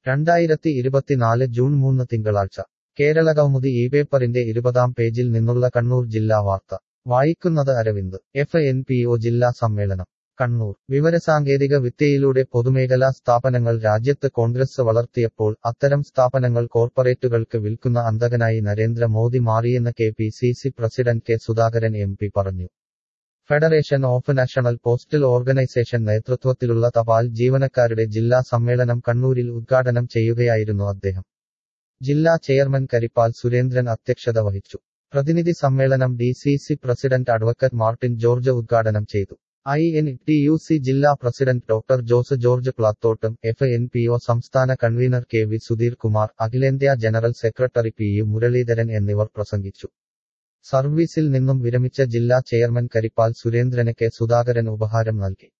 രണ്ടായിരത്തി ഇരുപത്തിനാല് ജൂൺ മൂന്ന് തിങ്കളാഴ്ച കേരള കൗമുദി ഈ പേപ്പറിന്റെ ഇരുപതാം പേജിൽ നിന്നുള്ള കണ്ണൂർ ജില്ലാ വാർത്ത വായിക്കുന്നത് Aravind F N P O ജില്ലാ സമ്മേളനം കണ്ണൂർ വിവരസാങ്കേതിക വിദ്യയിലൂടെ പൊതുമേഖലാ സ്ഥാപനങ്ങൾ രാജ്യത്ത് കോൺഗ്രസ് വളർത്തിയപ്പോൾ അത്തരം സ്ഥാപനങ്ങൾ കോർപ്പറേറ്റുകൾക്ക് വിൽക്കുന്ന അന്തകനായി നരേന്ദ്ര മോദി മാറിയെന്ന് K P C C president K Sudhakaran M P പറഞ്ഞു federation of national postal organisation നേതൃത്വത്തിലുള്ള തപാൽ ജീവനക്കാരുടെ ജില്ലാ സമ്മേളനം കണ്ണൂരിൽ ഉദ്ഘാടനം ചെയ്യുകയായിരുന്നു അദ്ദേഹം ജില്ലാ ചെയർമാൻ കരിപ്പാൽ സുരേന്ദ്രൻ അധ്യക്ഷത വഹിച്ചു പ്രതിനിധി സമ്മേളനം D C C president advocate Martin George ഉദ്ഘാടനം ചെയ്തു I N T U C ജില്ലാ പ്രസിഡന്റ് ഡോക്ടർ ജോസ് ജോർജ് പ്ലാത്തോട്ടും എഫ് എൻ പി ഒ സംസ്ഥാന convener K V Sudheer Kumar അഖിലേന്ത്യാ general secretary P U Muraleedharan എന്നിവർ പ്രസംഗിച്ചു സർവീസിൽ നിന്നും വിരമിച്ച ജില്ലാ ചെയർമാൻ കരിപ്പാൽ സുരേന്ദ്രന് കെ സുധാകരൻ ഉപഹാരം നൽകി